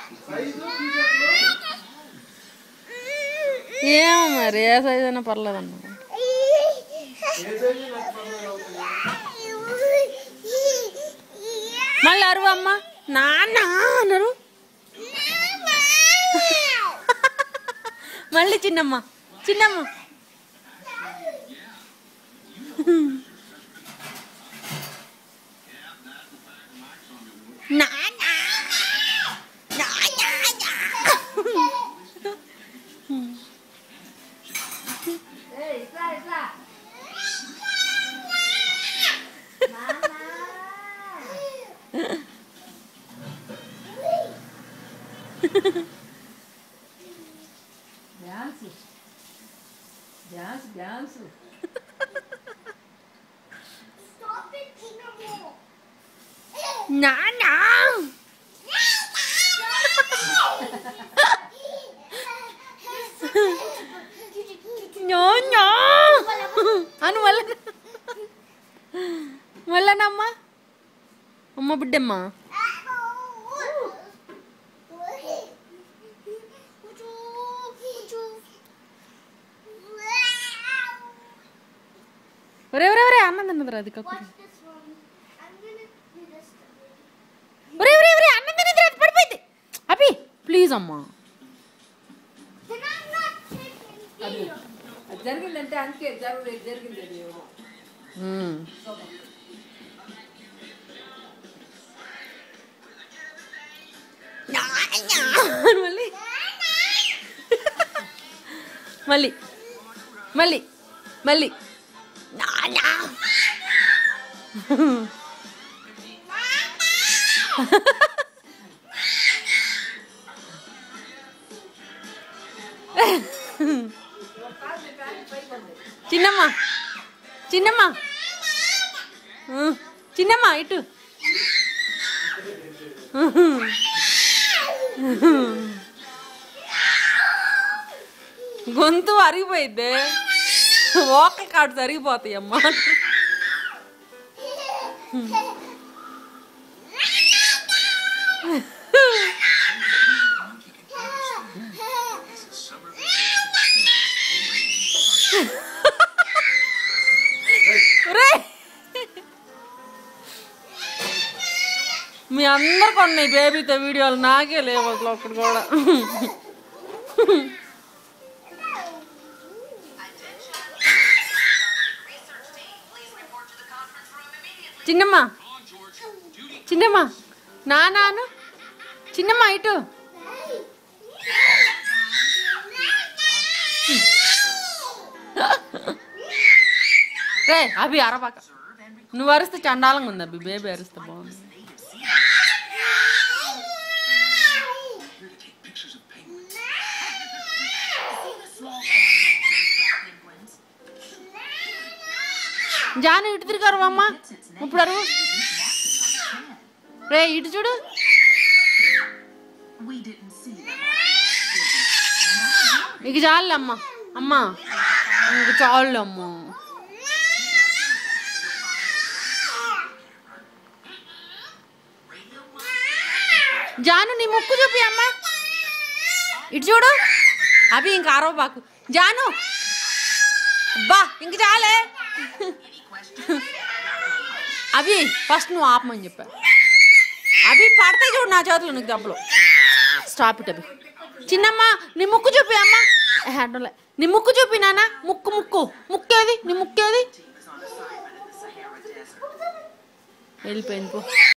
ఏమో మరి ఏ సైజ్ అయినా పర్లేదు అన్న మళ్ళీ అరువు అమ్మ నాన్న అన్నారు మళ్ళీ చిన్నమ్మ చిన్నమ్మ నాన్న డ్యాన్స్ డ్యాన్స్ డ్యాన్స్ నాన్న నాన్న అను మళ్ళా మళ్ళానమ్మా అమ్మ బిడ్డమ్మ ఒరే ఒరే ఒరే అన్నం తిన్నదిరా అది కక్కు ఒరే ఒరే ఒరే అన్నం తిన్నదిరా అది పడిపోయింది అభి ప్లీజ్ అమ్మా అది అది జరిగిందంటే అంతే జరగలేదు జరిగింది అది ఏమో. మ్మ్. అని మళ్ళీ మళ్ళీ మళ్ళీ మళ్ళీ నానా చిన్నమ్మ చిన్నమ్మ ఆ, చిన్నమ్మ ఇటు గొంతు అరిగిపోయిద్దే ఓకల్ కాడు సరిగిపోతాయి అమ్మ రే మీ అందరికి ఉన్నాయి బేబీతో వీడియోలు నాకే లేవు అసలు ఒక్కడు కూడా చిన్నమ్మ చిన్నమ్మ నానాను చిన్నమ్మ ఇటు రే అభి అరబాక నువ్వు అరిస్తే చండాలంగా ఉంది అభి బేబీ అరిస్తే బాగుంది జాను ఇటు తిరిగారు అమ్మ ఇప్పుడు అరువు రే ఇటు చూడు We didn't see them. ఇక చాలు అమ్మ అమ్మ ఇంక చాలు అమ్మ జాను నీ ముక్కు చూపి అమ్మ ఇటు చూడు అవి ఇంక అరవబాకు జాను అబ్బా ఇంక చాలే అవి ఫస్ట్ నువ్వు ఆపమని చెప్పా అవి పడతాయి చూడు నా చేతులు నీకు దెబ్బలు స్టాప్ ఇట్ అవి చిన్నమ్మ నీ ముక్కు చూపి అమ్మ హ్యాండ్లే నీ ముక్కు చూపి నాన్న ముక్కు ముక్కు ముక్కేది నీ ముక్కేది వెళ్ళిపోయింది పో